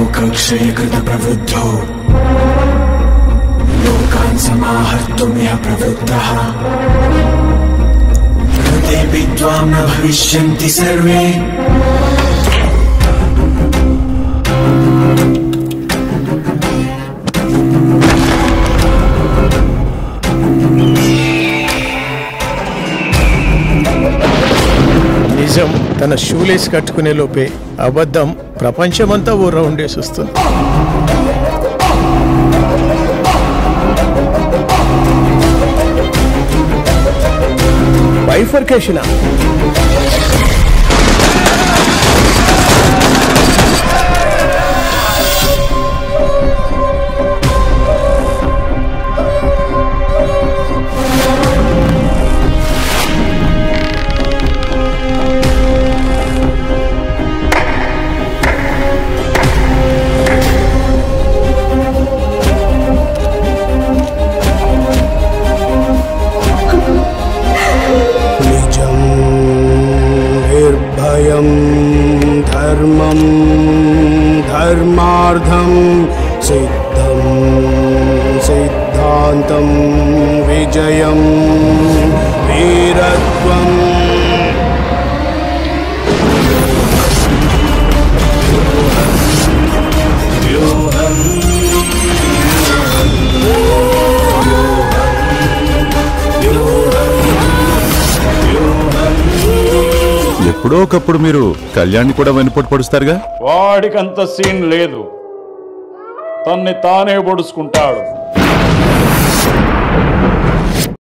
लोकक्षयकृतप्रवृद्धो लोकान् समाहर्तुमिह प्रवृत्तः कृतेऽपि त्वां न भविष्यन्ति सर्वे నిజం తన షూలేస్ కట్టుకునే లోపే అబద్ధం ప్రపంచమంతా ఓ రౌండ్ వేసి వస్తుంది బైఫర్కేషన్ నిజం నిర్భయం ధర్మం ధర్మార్థం సిద్ధం సిద్ధాంతం విజయం వీరత్వం ఎప్పుడో ఒకప్పుడు మీరు కళ్యాణ్ని కూడా వెనుపోటు పడుస్తారుగా వాడికంత సీన్ లేదు తన్ని తానే పొడుచుకుంటాడు